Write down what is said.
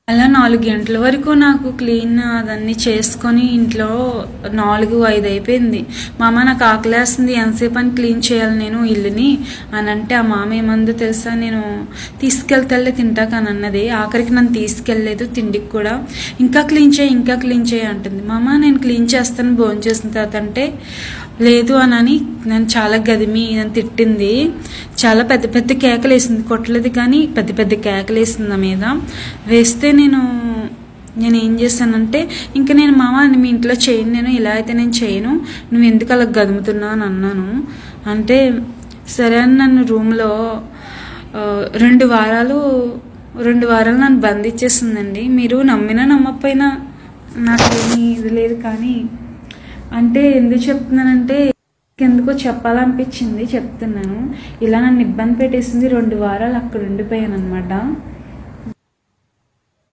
అలా నాలుగు గంటల వరకు నాకు క్లీన్ అదన్నీ చేసుకొని ఇంట్లో నాలుగు ఐదు అయిపోయింది మామ నాకు ఆకలేస్తుంది ఎంతసేపు అని క్లీన్ చేయాలి నేను ఇల్లుని అని అంటే ఆ మామ ఏమందో తెలుసా నేను తీసుకెళ్తలే తింటాక అని అన్నది ఆఖరికి నన్ను తీసుకెళ్ళలేదు తిండికి కూడా ఇంకా క్లీన్ చేయి ఇంకా క్లీన్ చేయి అంటుంది మామ నేను క్లీన్ చేస్తాను భోజనం చేసిన తర్వాత అంటే లేదు అని నన్ను చాలా గదిమి నన్ను తిట్టింది చాలా పెద్ద పెద్ద కేకలు వేసింది కొట్టలేదు కానీ పెద్ద పెద్ద కేకలు వేసింది నా మీద వేస్తే నేను నేను ఏం చేశానంటే ఇంకా నేను మామ మీ ఇంట్లో చేయను నేను ఇలా అయితే నేను చేయను నువ్వు ఎందుకు అలా గదుముతున్నావు అని అన్నాను అంటే సరే అని నన్ను రూమ్లో ఆ, రెండు వారాలు రెండు వారాలు నన్ను బంధించేసిందండి మీరు నమ్మినా నమ్మకపోయినా నాకేమీ ఇది లేదు కానీ అంటే ఎందుకు చెప్తున్నానంటే ఎందుకో చెప్పాలనిపించింది చెప్తున్నాను ఇలా నన్ను ఇబ్బంది పెట్టేసింది రెండు వారాలు అక్కడ ఉండిపోయాను అనమాట